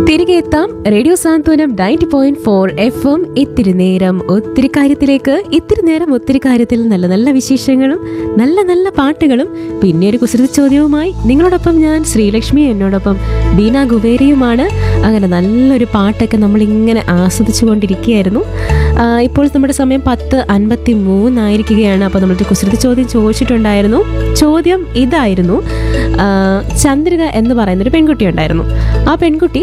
തിരികെ എത്താം radio Santhwanam ninety point four F M ഇത്തിരി നേരം ഒത്തിരി കാര്യത്തിലേക്ക് ഇത്തിരി നേരം ഒത്തിരി കാര്യത്തിൽ നല്ല നല്ല വിശേഷങ്ങളും നല്ല നല്ല പാട്ടുകളും പിന്നെ ഒരു കുസൃതി ചോദ്യവുമായി നിങ്ങളോടൊപ്പം ഞാൻ ശ്രീലക്ഷ്മി എന്നോടൊപ്പം ബീന ഗുബേരയുമാണ് അങ്ങനെ നല്ലൊരു പാട്ടൊക്കെ നമ്മൾ ഇങ്ങനെ ആസ്വദിച്ചു കൊണ്ടിരിക്കുകയായിരുന്നു ആ, ഇപ്പോൾ നമ്മുടെ സമയം പത്ത് അൻപത്തി മൂന്നായിരിക്കുകയാണ് അപ്പോൾ നമ്മളൊരു കുസൃതി ചോദ്യം ചോദിച്ചിട്ടുണ്ടായിരുന്നു ചോദ്യം ഇതായിരുന്നു ആ, ചന്ദ്രിക എന്ന് പറയുന്നൊരു പെൺകുട്ടി ഉണ്ടായിരുന്നു ആ പെൺകുട്ടി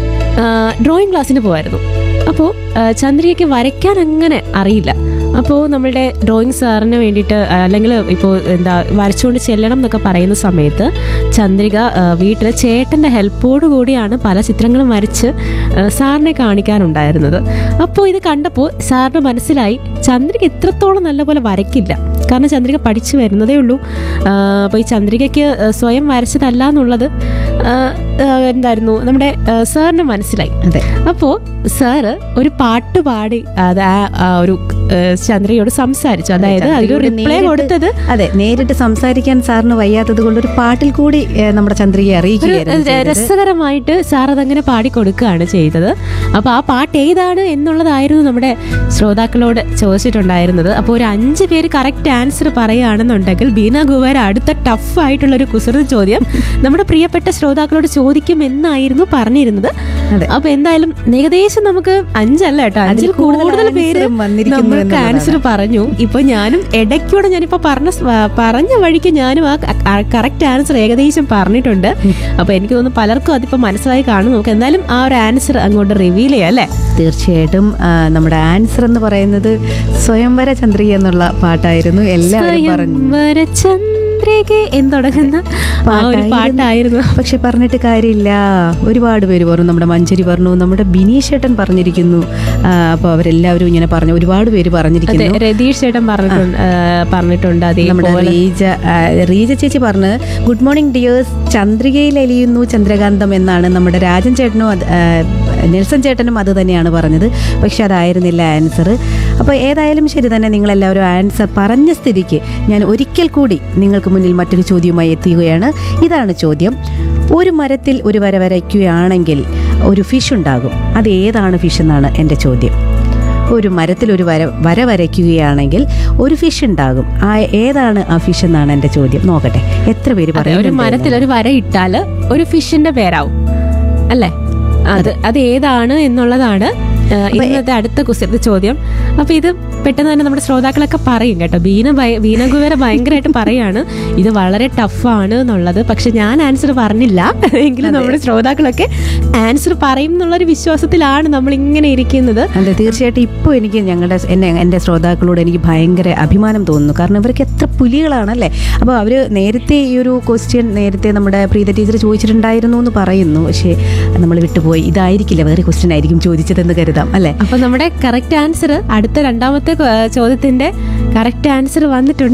ഡ്രോയിങ് ക്ലാസ്സിന് പോവായിരുന്നു അപ്പോൾ ചന്ദ്രികയ്ക്ക് വരയ്ക്കാൻ അങ്ങനെ അറിയില്ല അപ്പോൾ നമ്മളുടെ ഡ്രോയിങ് സാറിന് വേണ്ടിയിട്ട് ആ, അല്ലെങ്കിൽ ഇപ്പോൾ എന്താ വരച്ചുകൊണ്ട് ചെല്ലണം എന്നൊക്കെ പറയുന്ന സമയത്ത് ചന്ദ്രിക വീട്ടിൽ ചേട്ടൻ്റെ ഹെൽപ്പോടു കൂടിയാണ് പല ചിത്രങ്ങളും വരച്ച് ആ, സാറിനെ കാണിക്കാറുണ്ടായിരുന്നത് അപ്പോൾ ഇത് കണ്ടപ്പോൾ സാറിന് മനസ്സിലായി ചന്ദ്രിക ഇത്രത്തോളം നല്ലപോലെ വരയ്ക്കില്ല കാരണം ചന്ദ്രിക പഠിച്ചു വരുന്നതേ ഉള്ളൂ ആ, അപ്പോൾ ഈ ചന്ദ്രികയ്ക്ക് ആ, സ്വയം വരച്ചതല്ല എന്നുള്ളത് ആ, ആ, എന്തായിരുന്നു നമ്മുടെ ആ, സാറിന് മനസ്സിലായി അതെ അപ്പോൾ സാറ് ഒരു പാട്ട് പാടി അത് ആ- ആ ഒരു ആ, ചന്ദ്രയോട് സംസാരിച്ചു അതായത് അതിലൊരു ചന്ദ്രയോട് റിപ്ലൈ നേരിട്ട് കൊടുത്തത് അതെ നേരിട്ട് സംസാരിക്കാൻ സാറിന് വയ്യാത്തത് കൊണ്ട് ഒരു പാട്ടിൽ കൂടി ഏ, നമ്മുടെ ചന്ദ്രികയെ ഒരു അറിയിക്കുകയായിരുന്നു ര- ചെയ്തത്. രസകരമായിട്ട് സാർ അതങ്ങനെ പാടിക്കൊടുക്കുകയാണ് ചെയ്തത് അപ്പോൾ ആ പാട്ട് ഏതാണ് എന്നുള്ളതായിരുന്നു നമ്മുടെ ശ്രോതാക്കളോട് ചോദിച്ചിട്ടുണ്ടായിരുന്നത് അപ്പോൾ ഒരു അഞ്ച് പേര് കറക്റ്റ് ആൻസർ പറയുകയാണെന്നുണ്ടെങ്കിൽ ബീന ഗുവാര അടുത്ത ടഫ് ആയിട്ടുള്ള ഒരു കുസൃതി ചോദ്യം നമ്മുടെ പ്രിയപ്പെട്ട ശ്രോതാക്കളോട് ചോദിക്കും എന്നായിരുന്നു പറഞ്ഞിരുന്നത് അതെ. അപ്പൊ എന്തായാലും ഏകദേശം നമുക്ക് അഞ്ചല്ല കേട്ടോ അഞ്ചിൽ അതിൽ കൂടുതൽ കൂടുതൽ പേര് answer വന്നിരിക്കുന്നു നമ്മൾക്ക് എന്നുള്ളതാണ്. ആൻസർ പറഞ്ഞു ഇപ്പൊ ഞാനും ഇടയ്ക്കൂടെ ഞാനിപ്പോ പറഞ്ഞ സ്- ആ, പറഞ്ഞ വഴിക്ക് ഞാനും ആ കറക്റ്റ് ആൻസർ ഏകദേശം പറഞ്ഞിട്ടുണ്ട് അപ്പൊ എനിക്ക് തോന്നുന്നു പലർക്കും അതിപ്പോ മനസ്സിലായി കാണും നമുക്ക് എന്തായാലും ആ ഒരു ആൻസർ അങ്ങോട്ട് റിവീൽ ചെയ്യാം അല്ലേ തീർച്ചയായിട്ടും ആ, നമ്മുടെ ആൻസർ എന്ന് പറയുന്നത് സ്വയംവര ചന്ദ്രിക എന്നുള്ള പാട്ടായിരുന്നു എല്ലാവരും പറഞ്ഞു സ്വയംവര ചന്ദ്രിക എന്ന് തുടങ്ങുന്ന ആ ഒരു പാട്ടായിരുന്നു. പാട്ടായിരുന്നു പക്ഷെ പറഞ്ഞിട്ട് കാര്യമില്ല ഒരുപാട് പേര് പറഞ്ഞു നമ്മുടെ മഞ്ചരി പറഞ്ഞു നമ്മുടെ ബിനീഷ് ചേട്ടൻ പറഞ്ഞിരിക്കുന്നു ആ, അപ്പോൾ അവരെല്ലാവരും ഇങ്ങനെ പറഞ്ഞു ഒരുപാട് പേര് അതെ പറഞ്ഞിരിക്കുന്നു രതീഷ് ചേട്ടൻ പറഞ്ഞിട്ടുണ്ട് ആ, പറഞ്ഞിട്ടുണ്ട് നമ്മുടെ അതേപോലെ റീജ ആ, റീജ ചേച്ചി പറഞ്ഞ് ഗുഡ് മോർണിംഗ് ഡിയേഴ്സ് ചന്ദ്രികയിൽ അലിയുന്നു ചന്ദ്രകാന്തം എന്നാണ് നമ്മുടെ രാജൻ ചേട്ടനും അത്, ആ, നെൽസൺ ചേട്ടനും അത് തന്നെയാണ് പറഞ്ഞത് പക്ഷെ അതായിരുന്നില്ല ആൻസർ അപ്പോൾ ഏതായാലും ശരി തന്നെ നിങ്ങളെല്ലാവരും ആൻസർ പറഞ്ഞ സ്ഥിതിക്ക് ഞാൻ ഒരിക്കൽ കൂടി നിങ്ങൾക്ക് മുന്നിൽ മറ്റൊരു ചോദ്യവുമായി എത്തുകയാണ് ഇതാണ് ചോദ്യം ഒരു മരത്തിൽ ഒരു വര വരയ്ക്കുകയാണെങ്കിൽ ഒരു ഫിഷ് ഉണ്ടാകും അത് ഏതാണ് ഫിഷ് എന്നാണ് എൻ്റെ ചോദ്യം ഒരു മരത്തിൽ ഒരു വര വര വരയ്ക്കുകയാണെങ്കിൽ ഒരു ഫിഷ് ഉണ്ടാകും ആ ഏതാണ് ആ ഫിഷ് എന്നാണ് എൻ്റെ ചോദ്യം നോക്കട്ടെ എത്ര പേര് അതെ, ഒരു പറയുന്നുണ്ട് മരത്തിൽ ഒരു വര ഇട്ടാല് ഒരു ഫിഷിന്റെ പേരാവും അല്ലേ അത് അത് ഏതാണ് എന്നുള്ളതാണ് ആ, ഇന്നത്തെ അടുത്ത കുസൃതി ചോദ്യം അപ്പൊ ഇത് പെട്ടെന്ന് തന്നെ നമ്മുടെ ശ്രോതാക്കളൊക്കെ പറയും കേട്ടോ ബീന ഭയ- ബീന കുവേര ഭയങ്കരമായിട്ട് പറയാണ് ഇത് വളരെ ടഫാണ് എന്നുള്ളത് പക്ഷെ ഞാൻ ആൻസർ പറഞ്ഞില്ല എങ്കിലും നമ്മുടെ ശ്രോതാക്കളൊക്കെ ആൻസർ പറയും എന്നുള്ളൊരു വിശ്വാസത്തിലാണ് നമ്മൾ ഇങ്ങനെ ഇരിക്കുന്നത് അതെ തീർച്ചയായിട്ടും ഇപ്പോൾ എനിക്ക് ഞങ്ങളുടെ എന്നെ എൻ്റെ ശ്രോതാക്കളോട് എനിക്ക് ഭയങ്കര അഭിമാനം തോന്നുന്നു കാരണം ഇവർക്ക് എത്ര പുലികളാണല്ലേ അപ്പോൾ അവർ നേരത്തെ ഈ ഒരു ക്വസ്റ്റ്യൻ നേരത്തെ നമ്മുടെ പ്രീത ടീച്ചർ ചോദിച്ചിട്ടുണ്ടായിരുന്നു എന്ന് പറയുന്നു പക്ഷേ നമ്മൾ വിട്ടുപോയി ഇതായിരിക്കില്ല വേറെ ക്വസ്റ്റ്യൻ ആയിരിക്കും ചോദിച്ചതെന്ന് കരുതാം അല്ലേ അപ്പൊ നമ്മുടെ കറക്റ്റ് ആൻസർ അടുത്ത രണ്ടാമത്തെ ആ, ചോദ്യത്തിന്റെ കറക്റ്റ് ആൻസർ വന്നിട്ടുണ്ട്